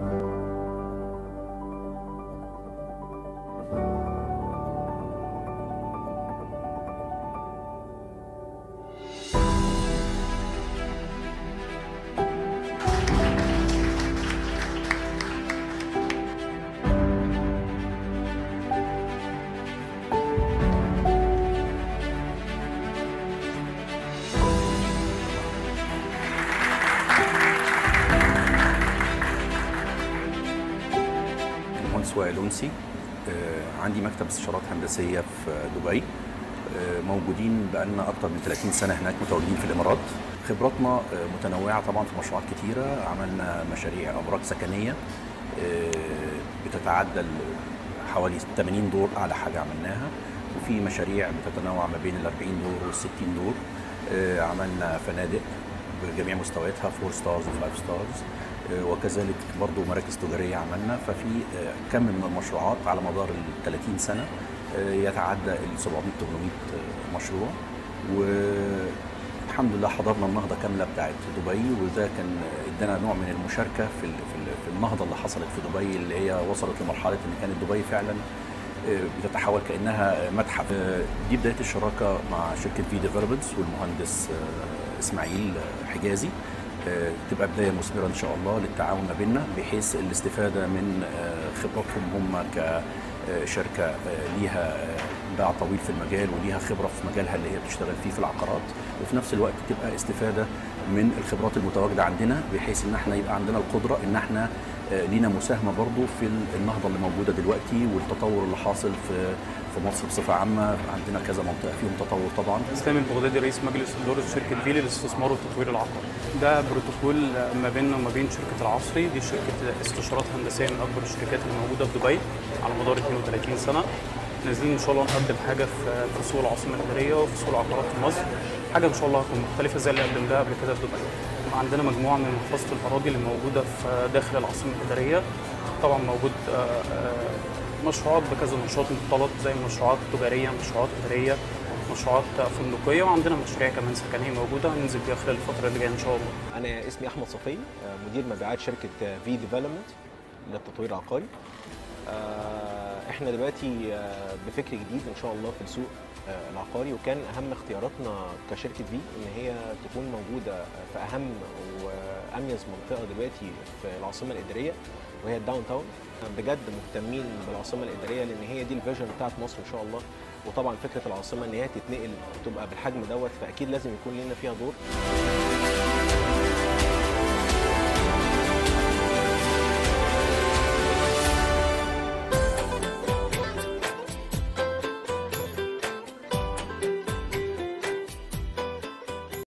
المهندس وائل أنسي آه، عندي مكتب استشارات هندسية في دبي آه، موجودين بقالنا أكتر من 30 سنة هناك متواجدين في الإمارات خبراتنا آه، متنوعة طبعا في مشروعات كتيرة عملنا مشاريع أبراج سكنية آه، بتتعدى ال- حوالي 80 دور أعلى حاجة عملناها وفي مشاريع بتتنوع ما بين ال 40 دور وال 60 دور آه، عملنا فنادق بجميع مستوياتها فور ستارز وفايف ستارز وكذلك برضو مراكز تجارية عملنا ففي آه، كم من المشروعات على مدار ال 30 سنة آه، يتعدى ال 700 800 آه، مشروع والحمد لله حضرنا النهضة كاملة بتاعت دبي وده كان ادانا نوع من المشاركة في ال- في ال- في النهضة اللي حصلت في دبي اللي هي وصلت لمرحلة ان كانت دبي فعلا بتتحول كانها متحف دي بدايه الشراكه مع شركه في ديفلوبمنتس والمهندس آه، اسماعيل آه، حجازي آه، تبقى بدايه مثمره ان شاء الله للتعاون ما بيننا بحيث الاستفاده من آه، خبراتهم هم كشركه آه، ليها آه، باع طويل في المجال وليها خبره في مجالها اللي هي بتشتغل فيه في العقارات وفي نفس الوقت تبقى استفاده من الخبرات المتواجده عندنا بحيث ان احنا يبقى عندنا القدره ان احنا آه، لينا مساهمه برضو في النهضه اللي موجوده دلوقتي والتطور اللي حاصل في في مصر بصفه عامه عندنا كذا منطقه فيهم تطور طبعا اسلام البغدادي رئيس مجلس اداره شركه فيلي للاستثمار والتطوير العقاري. ده بروتوكول ما بيننا وما بين شركه العصري دي شركه استشارات هندسيه من اكبر الشركات اللي موجوده في دبي على مدار 32 سنه. نازلين ان شاء الله نقدم حاجه في في سوق العاصمه الاداريه وفي سوق العقارات في مصر. حاجه ان شاء الله هتكون مختلفه زي اللي قدمناها قبل كده في دبي. عندنا مجموعه من محفظه الاراضي اللي موجوده في داخل العاصمه الاداريه. طبعا موجود آه، آه، مشروعات بكذا نشاط مختلط زي مشروعات تجاريه مشروعات اداريه مشروعات فندقيه وعندنا مشاريع كمان سكنيه موجوده هننزل بيها خلال الفتره اللي جايه ان شاء الله انا اسمي احمد صفي آه، مدير مبيعات شركه في ديفلوبمنت للتطوير العقاري آه، احنا دلوقتي آه، بفكر جديد ان شاء الله في السوق آه، العقاري وكان اهم اختياراتنا كشركه في ان هي تكون موجوده في اهم واميز منطقه دلوقتي في العاصمه الاداريه وهي الداون تاون بجد مهتمين بالعاصمه الاداريه لان هي دي الفيجن بتاعت مصر ان شاء الله وطبعا فكره العاصمه ان هي تتنقل وتبقى بالحجم دوت فاكيد لازم يكون لنا فيها دور